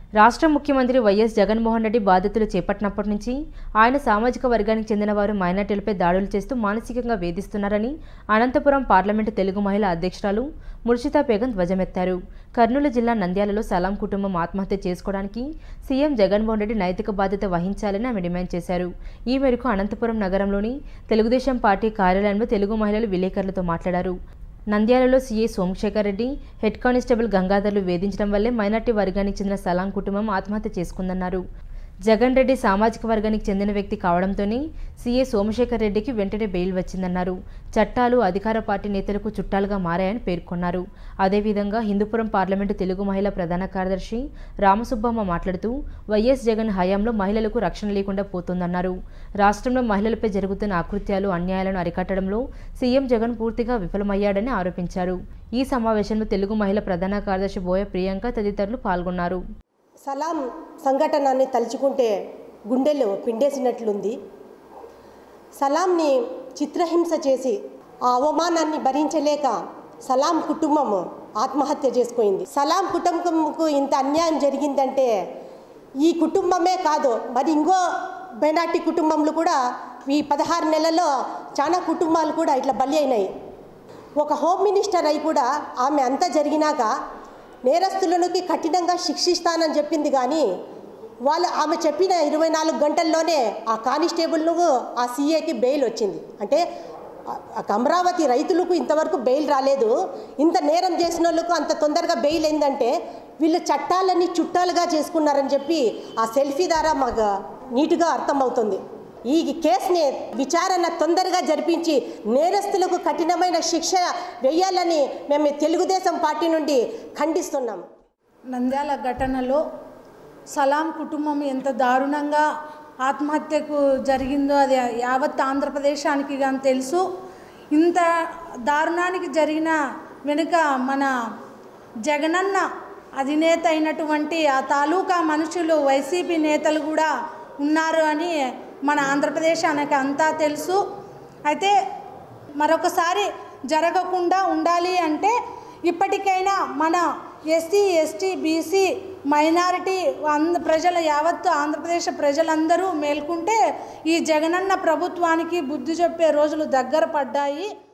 రాష్ట్ర ముఖ్యమంత్రి వైఎస్ జగన్మోహన్ రెడ్డి బాధ్యతలు చేపట్టినప్పటి నుంచి ఆయన సామాజిక వర్గానికి చెందిన వారు మైనార్టీలపై దాడులు చేస్తూ మానసికంగా వేధిస్తున్నారని అనంతపురం పార్లమెంటు తెలుగు మహిళా అధ్యక్షురాలు ముర్షితా బేగం ధ్వజమెత్తారు కర్నూలు జిల్లా నంద్యాలలో సలాం కుటుంబం ఆత్మహత్య చేసుకోవడానికి సీఎం జగన్మోహన్ రెడ్డి నైతిక బాధ్యత వహించాలని ఆమె డిమాండ్ చేశారు ఈ మేరకు అనంతపురం నగరంలోని తెలుగుదేశం పార్టీ కార్యాలయంలో తెలుగు మహిళలు విలేకరులతో మాట్లాడారు నంద్యాలలో CI Somashekar Reddy head constable గంగాధర్లు వేధించడం వల్లే మైనార్టీ వర్గానికి చెందిన సలాం కుటుంబం ఆత్మహత్య చేసుకుందన్నారు జగన్ రెడ్డి సామాజిక వర్గానికి చెందిన వ్యక్తి కావడంతోనే సీఏ సోమశేఖర్ రెడ్డికి వెంటనే బెయిల్ వచ్చిందన్నారు చట్టాలు అధికార పార్టీ నేతలకు చుట్టాలుగా మారాయని పేర్కొన్నారు అదేవిధంగా హిందూపురం పార్లమెంటు తెలుగు మహిళా ప్రధాన కార్యదర్శి రామసుబ్బమ్మ మాట్లాడుతూ వైఎస్ జగన్ హయాంలో మహిళలకు రక్షణ లేకుండా పోతోందన్నారు రాష్ట్రంలో మహిళలపై జరుగుతున్న అకృత్యాలు అన్యాయాలను అరికట్టడంలో సీఎం జగన్ పూర్తిగా విఫలమయ్యాడని ఆరోపించారు ఈ సమావేశంలో తెలుగు మహిళా ప్రధాన కార్యదర్శి బోయ ప్రియాంక తదితరులు పాల్గొన్నారు సలాం సంఘటనని తలుచుకుంటే గుండెలు పిండేసినట్లుంది సలాంని చిత్రహింస చేసి ఆ అవమానాన్ని భరించలేక సలాం కుటుంబం ఆత్మహత్య చేసుకుంది సలాం కుటుంబంకు ఇంత అన్యాయం జరిగిందంటే ఈ కుటుంబమే కాదు మరి ఇంకో మైనార్టీ కుటుంబంలో కూడా ఈ పదహారు నెలల్లో చాలా కుటుంబాలు కూడా ఇట్లా బలి అయినాయి ఒక హోమ్ మినిస్టర్ అయి కూడా ఆమె అంతా జరిగినాక నేరస్తులకి కఠినంగా శిక్షిస్తానని చెప్పింది కానీ వాళ్ళు ఆమె చెప్పిన ఇరవై నాలుగు గంటల్లోనే ఆ కానిస్టేబుల్ను ఆ సీఏకి బెయిల్ వచ్చింది అంటే ఆ అమరావతి రైతులకు ఇంతవరకు బెయిల్ రాలేదు ఇంత నేరం చేసిన వాళ్ళకు అంత తొందరగా బెయిల్ ఏంటంటే వీళ్ళు చట్టాలన్నీ చుట్టాలుగా చేసుకున్నారని చెప్పి ఆ సెల్ఫీ ద్వారా మాకు నీట్గా అర్థమవుతుంది ఈ కేసుని విచారణ తొందరగా జరిపించి నేరస్తులకు కఠినమైన శిక్ష వేయాలని మేము తెలుగుదేశం పార్టీ నుండి ఖండిస్తున్నాం నంద్యాల ఘటనలో సలాం కుటుంబం ఎంత దారుణంగా ఆత్మహత్యకు జరిగిందో అది యావత్ ఆంధ్రప్రదేశానికి కానీ తెలుసు ఇంత దారుణానికి జరిగిన వెనుక మన జగనన్న అధినేత అయినటువంటి ఆ తాలూకా మనుషులు వైసీపీ నేతలు కూడా ఉన్నారు అని మన ఆంధ్రప్రదేశానికి అంతా తెలుసు అయితే మరొకసారి జరగకుండా ఉండాలి అంటే ఇప్పటికైనా మన ఎస్సీ ఎస్టీ బీసీ మైనారిటీ అంద ప్రజల యావత్తు ఆంధ్రప్రదేశ్ ప్రజలందరూ మేల్కుంటే ఈ జగనన్న ప్రభుత్వానికి బుద్ధి చెప్పే రోజులు దగ్గర పడ్డాయి